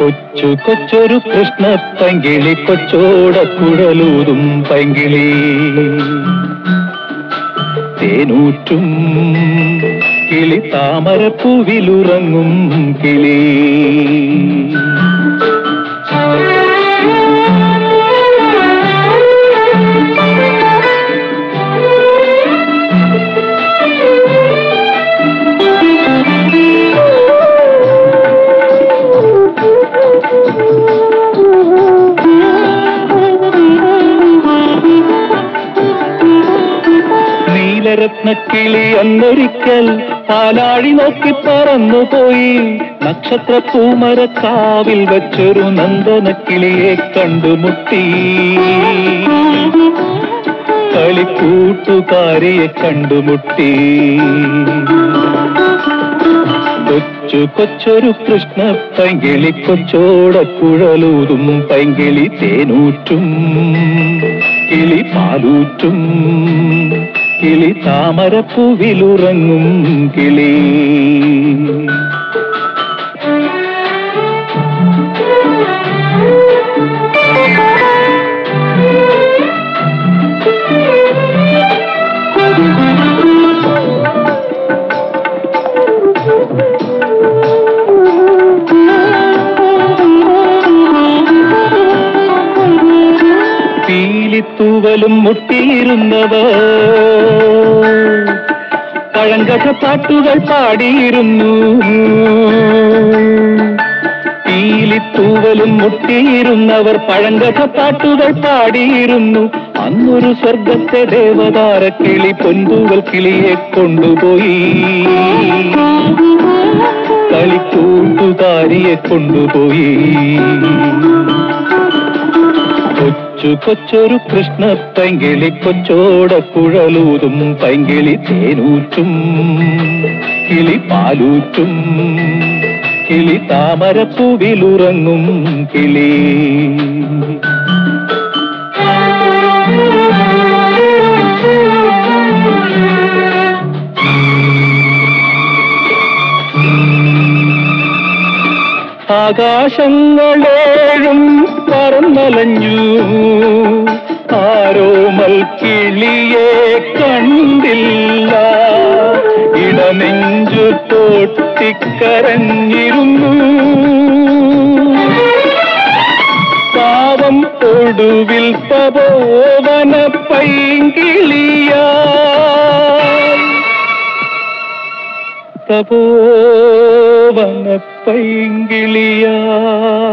കൊച്ചു കൊച്ചൊരു കൃഷ്ണ പൈങ്കിളി കൊച്ചോട കുഴലൂതും പൈങ്കിളി തേനൂറ്റും കിളി താമരപ്പൂവിലുറങ്ങും കിളി നീലരത്നക്കിളി അന്നൊരിക്കൽ പാലാഴി നോക്കി പറന്നുപോയി നക്ഷത്ര പൂമരക്കാവിൽ വച്ചൊരു നന്ദനക്കിളിയെ കണ്ടുമുട്ടി കളിക്കൂട്ടുകാരിയെ കണ്ടുമുട്ടി കൊച്ചു കൊച്ചൊരു കൃഷ്ണ പൈങ്കിളി കൊച്ചോട കുഴലൂതും പൈങ്കിളി തേനൂറ്റും കിളി പാലൂറ്റും കിളി താമരപ്പൂവിലുറങ്ങും കിളി പീലിത്തൂവലും മുട്ടിയിരുന്നവർ പഴങ്കഥ പാട്ടുകൾ പാടിയിരുന്നു പീലിത്തൂവലും മുട്ടിയിരുന്നവർ പഴങ്കഥ പാട്ടുകൾ പാടിയിരുന്നു അന്നൊരു സ്വർഗത്തെ ദേവതാര കിളി പൊൻതൂവൽ കിളിയെ കൊണ്ടുപോയി കളിക്കൂട്ടുകാരിയെ കൊണ്ടുപോയി കൊച്ചു കൊച്ചൊരു കൃഷ്ണ പൈങ്കിളി കൊച്ചോട കുഴലൂതും പൈങ്കിളി തേനൂറ്റും കിളി പാലൂറ്റും കിളി താമരപ്പൂവിലുറങ്ങും കിളി ആകാശങ്ങളേഴും പറന്നലഞ്ഞു ആരോ മൽക്കിളിയെ കണ്ടില്ല ഇടനെഞ്ചു പൊട്ടിക്കരഞ്ഞിരുന്നു പാവം ഒടുവിൽ തപോവന പൈങ്കിളിയാ തപോവന പൈങ്കിളിയാ